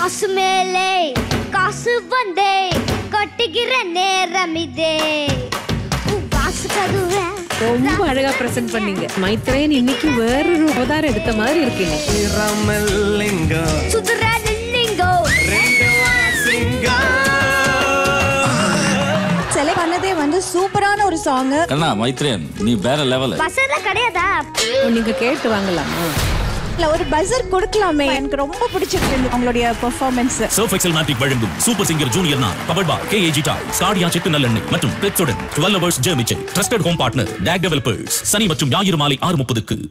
காசு மேலே காசு வந்தே கொட்டுகிற நேரம் இதே வாசு கதுவே ரொம்ப அழகா பிரசன்ட் பண்ணீங்க மைத்ரேயன் இன்னைக்கு வேறொரு அவதாரம் எடுத்த மாதிரி இருக்கீங்க லிங்கம் சுதுர லிங்கோ செலக்ட் பண்ணதே வந்து சூப்பரான ஒரு சாங் கண்ணா மைத்ரேயன் நீ வேற லெவல் பசங்க கிடையாதா நீங்க கேட்டு வாங்கலாமா இல்ல ஒரு பஸர் கொடுக்கலாமே எனக்கு ரொம்ப பிடிச்சிருக்கு உங்களுடைய பெர்ஃபார்மன்ஸ் சர்ஃப் எக்ஸல் மேட்டிக் வழங்கும் சூப்பர் சிங்கர் ஜூனியர் நான் பவர்ட் பை கேஏஜி டாய் ஸ்காடியா செக்கு நல்லெண்ணெய் மற்றும் பெட்ஸுடன் டுவெல் ஹவர்ஸ் ஜெர்மிச்சை trusted home partner tag developers சனி மற்றும் ஞாயிறு மாலை ஆறு முப்பதுக்கு